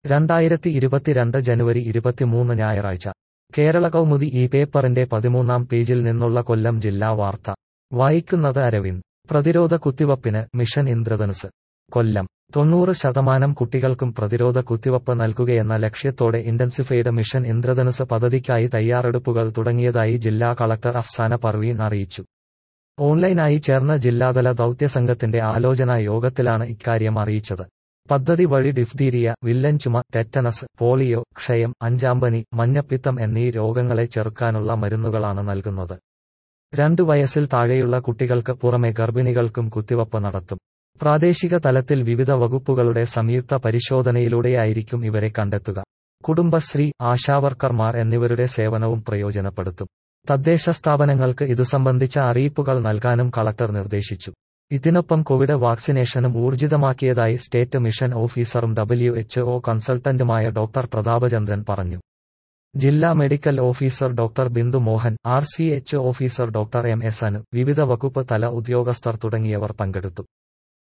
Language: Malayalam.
രണ്ടായിരത്തി ഇരുപത്തിരണ്ട് ജനുവരി ഇരുപത്തിമൂന്ന് ഞായറാഴ്ച കേരള കൗമുദി ഈ പേപ്പറിന്റെ പതിമൂന്നാം പേജിൽ നിന്നുള്ള കൊല്ലം ജില്ലാ വാർത്ത വായിക്കുന്നത് അരവിന്ദ് പ്രതിരോധ കുത്തിവപ്പിന് മിഷൻ ഇന്ദ്രധനുസ് കൊല്ലം തൊണ്ണൂറ് ശതമാനം കുട്ടികൾക്കും പ്രതിരോധ കുത്തിവപ്പ് നൽകുകയെന്ന ലക്ഷ്യത്തോടെ ഇന്റൻസിഫൈഡ് മിഷൻ ഇന്ദ്രധനുസ് പദ്ധതിക്കായി തയ്യാറെടുപ്പുകൾ തുടങ്ങിയതായി ജില്ലാ കളക്ടർ അഫ്സാന പർവീൻ അറിയിച്ചു ഓൺലൈനായി ചേർന്ന ജില്ലാതല ദൗത്യസംഘത്തിന്റെ ആലോചനാ യോഗത്തിലാണ് ഇക്കാര്യം അറിയിച്ചത് പദ്ധതി വഴി ഡിഫ്തീരിയ വില്ലൻ ചുമ ടെറ്റനസ് പോളിയോ ക്ഷയം അഞ്ചാമ്പനി മഞ്ഞപ്പിത്തം എന്നീ രോഗങ്ങളെ ചെറുക്കാനുള്ള മരുന്നുകളാണ് നൽകുന്നത് രണ്ടു വയസ്സിൽ താഴെയുള്ള കുട്ടികൾക്ക് പുറമെ ഗർഭിണികൾക്കും കുത്തിവപ്പ് നടത്തും പ്രാദേശിക തലത്തിൽ വിവിധ വകുപ്പുകളുടെ സംയുക്ത പരിശോധനയിലൂടെയായിരിക്കും ഇവരെ കണ്ടെത്തുക കുടുംബശ്രീ ആശാവർക്കർമാർ എന്നിവരുടെ സേവനവും പ്രയോജനപ്പെടുത്തും തദ്ദേശ സ്ഥാപനങ്ങൾക്ക് ഇതു സംബന്ധിച്ച അറിയിപ്പുകൾ നൽകാനും കളക്ടർ നിർദ്ദേശിച്ചു ഇതിനൊപ്പം കോവിഡ് വാക്സിനേഷനും ഊർജിതമാക്കിയതായി സ്റ്റേറ്റ് മിഷൻ ഓഫീസറും ഡബ്ല്യു എച്ച് ഒ കൺസൾട്ടന്റുമായ ഡോക്ടർ പ്രതാപചന്ദ്രൻ പറഞ്ഞു ജില്ലാ medical officer doctor Bindu Mohan R C H officer doctor M S Anu വിവിധ വകുപ്പ് തല ഉദ്യോഗസ്ഥർ തുടങ്ങിയവർ പങ്കെടുത്തു